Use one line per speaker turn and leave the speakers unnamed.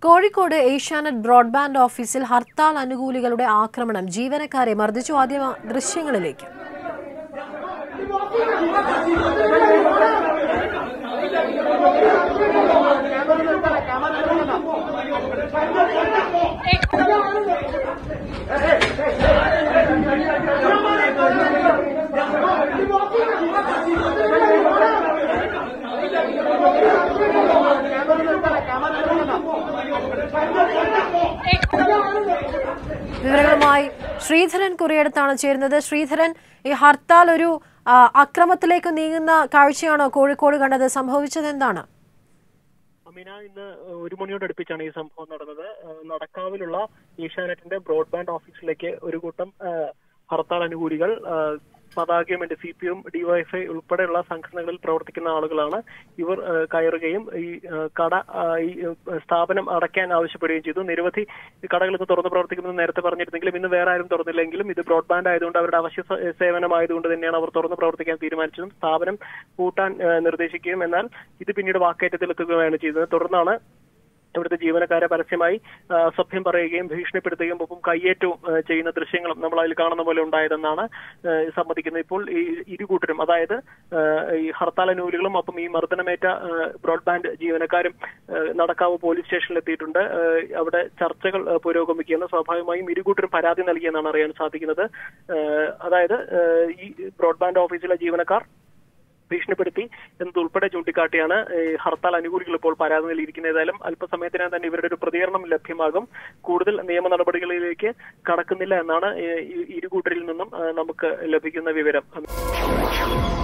Kozhikode Asianet broadband ഓഫീസിൽ ഹർത്താൽ അനുകൂലികളുടെ ആക്രമണം ജീവനക്കാരെ മർദ്ദിച്ചു ആദ്യ ദൃശ്യങ്ങളിലേക്ക് വിവരങ്ങളുമായി ശ്രീധരൻ കുറിയടുത്താണ് ചേരുന്നത് ശ്രീധരൻ ഈ ഹർത്താൽ ഒരു ആ, അക്രമത്തിലേക്ക് നീങ്ങുന്ന കാഴ്ചയാണോ കോഴിക്കോട് കണ്ടത് സംഭവിച്ചത് എന്താണ്
അമീന ഇന്ന് ഒരു മണിയോട് അടുപ്പിച്ചാണ് ഈ സംഭവം നടന്നത് ഏഹ് നടക്കാവിലുള്ള ഏഷ്യാനെറ്റിന്റെ ബ്രോഡ്ബാൻഡ് ഓഫീസിലേക്ക് ഒരു കൂട്ടം ഏഹ് ഹർത്താൽ അനുകൂലികൾ ഏഹ് പതാകയുമെന്റ് സി പി എം ഡിവൈഎഫ്ഐ ഉൾപ്പെടെയുള്ള സംഘടനകളിൽ പ്രവർത്തിക്കുന്ന ആളുകളാണ് ഇവർ ഏഹ് കയറുകയും ഈ ഏഹ് കട ആഹ് ഈ ഏഹ് സ്ഥാപനം അടയ്ക്കാൻ ആവശ്യപ്പെടുകയും ചെയ്തു നിരവധി കടകൾ ഇന്ന് തുറന്ന് പ്രവർത്തിക്കുന്നത് നേരത്തെ പറഞ്ഞിരുന്നെങ്കിലും ഇന്ന് വേറെ ആരും തുറന്നില്ലെങ്കിലും ഇത് ബ്രോഡ്ബാൻഡ് ആയതുകൊണ്ട് അവരുടെ അവശ്യ സ- സേവനമായതുകൊണ്ട് തന്നെയാണ് അവർ തുറന്ന് പ്രവർത്തിക്കാൻ തീരുമാനിച്ചതും സ്ഥാപനം പൂട്ടാൻ ഏഹ് നിർദ്ദേശിക്കുകയും എന്നാൽ ഇത് പിന്നീട് വാക്കേറ്റത്തിലെത്തുകയാണ് ചെയ്തത് തുടർന്നാണ് ഇവിടുത്തെ ജീവനക്കാരെ പരസ്യമായി ആ, സഭ്യം പറയുകയും ഭീഷണിപ്പെടുത്തുകയും ഒപ്പം കയ്യേറ്റവും ആ, ചെയ്യുന്ന ദൃശ്യങ്ങളും നമ്മൾ അതിൽ കാണുന്ന പോലെ ഉണ്ടായതെന്നാണ് ആ, സമ്മതിക്കുന്നത് ഇപ്പോൾ ഈ ഇരു കൂട്ടരും അതായത് ആ, ഈ ഹർത്താൽ അനുകൂലികളും ഒപ്പം ഈ മർദ്ദനമേറ്റ ആ, ബ്രോഡ്ബാൻഡ് ജീവനക്കാരും ആ, നടക്കാവ് പോലീസ് സ്റ്റേഷനിൽ എത്തിയിട്ടുണ്ട് ആ, അവിടെ ചർച്ചകൾ ആ, പുരോഗമിക്കുകയാണ് സ്വാഭാവികമായും ഇരു കൂട്ടരും പരാതി നൽകിയെന്നാണ് അറിയാൻ സാധിക്കുന്നത് ആ, അതായത് ആ, ഈ ബ്രോഡ്ബാൻഡ് ഓഫീസിലെ ജീവനക്കാർ ഭീഷണിപ്പെടുത്തി എന്നതുൾപ്പെടെ ചൂണ്ടിക്കാട്ടിയാണ് ഈ ഹർത്താൽ അനുകൂലികൾ ഇപ്പോൾ പരാതി നൽകിയിരിക്കുന്നത് ഏതായാലും അല്പസമയത്തിനകം തന്നെ ഇവരുടെ ഒരു പ്രതികരണം ലഭ്യമാകും കൂടുതൽ നിയമ നടപടികളിലേക്ക് കടക്കുന്നില്ല എന്നാണ് ഈ- ഈ ഇരു കൂട്ടരിൽ നിന്നും ആ, നമുക്ക് ലഭിക്കുന്ന വിവരം